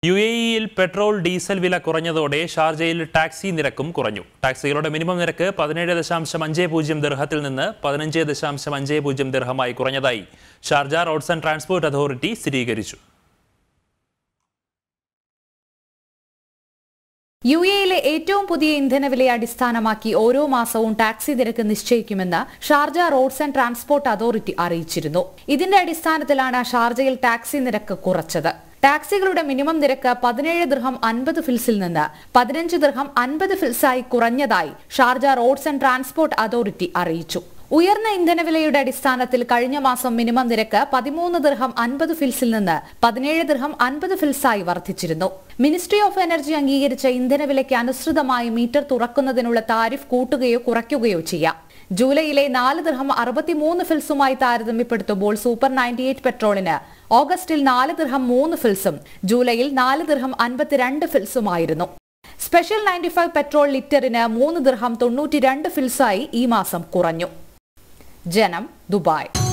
U എ ഇയിൽ petrol diesel വില കുറഞ്ഞതോടെ ഷാർജയിൽ ടാക്സി നിരക്കും കുറഞ്ഞു ടാക്സികളുടെ മിനിമം നിരക്ക് പതിനേഴ് ദശാംശം അഞ്ച് പൂജ്യം ദിർഹത്തിൽ നിന്ന് പതിനഞ്ച് ദശാംശം അഞ്ച് പൂജ്യം ദിർഹമായി കുറഞ്ഞതായി Sharjah roads and transport authority സ്ഥിരീകരിച്ചു യു എയിലെ ഏറ്റവും പുതിയ ഇന്ധനവിലയെ അടിസ്ഥാനമാക്കി ഓരോ മാസവും ടാക്സി നിരക്ക് നിശ്ചയിക്കുമെന്ന് Sharjah roads and transport authority അറിയിച്ചിരുന്നു ഇതിന്റെ അടിസ്ഥാനത്തിലാണ് ഷാർജയിൽ ടാക്സി നിരക്ക് കുറച്ചത് ടാക്സികളുടെ മിനിമം നിരക്ക് പതിനേഴ് ദൃഹം അൻപത് ഫിൽസിൽ നിന്ന് പതിനഞ്ച് ദൃഹം അൻപത് ഫിൽസായി കുറഞ്ഞതായി Sharjah roads and transport authority അറിയിച്ചു ഉയർന്ന ഇന്ധനവിലയുടെ അടിസ്ഥാനത്തിൽ കഴിഞ്ഞ മാസം മിനിമം നിരക്ക് പതിമൂന്ന് ദിർഹം അൻപത് ഫിൽസിൽ നിന്ന് പതിനേഴ് ദിർഹം അൻപത് ഫിൽസായി വർദ്ധിച്ചിരുന്നു മിനിസ്ട്രി ഓഫ് എനർജി അംഗീകരിച്ച ഇന്ധനവിലയ്ക്ക് അനുസൃതമായി മീറ്റർ തുറക്കുന്നതിനുള്ള താരിഫ് കൂട്ടുകയോ കുറയ്ക്കുകയോ ചെയ്യാം ജൂലൈയിലെ നാല് ദിർഹം അറുപത്തിമൂന്ന് ഫിൽസുമായി താരതമ്യപ്പെടുത്തുമ്പോൾ സൂപ്പർ നയൻറ്റി എയ്റ്റ് പെട്രോളിന് ഓഗസ്റ്റിൽ നാല് ദിർഹം മൂന്ന് ഫിൽസും ജൂലൈയിൽ നാല് ദിർഹം അൻപത്തിരണ്ട് ഫിൽസുമായിരുന്നു സ്പെഷ്യൽ നയൻറ്റി ഫൈവ് പെട്രോൾ ലിറ്ററിന് മൂന്ന് ദിർഹം തൊണ്ണൂറ്റി രണ്ട് ഫിൽസായി ഈ മാസം കുറഞ്ഞു ജനം ദുബായ്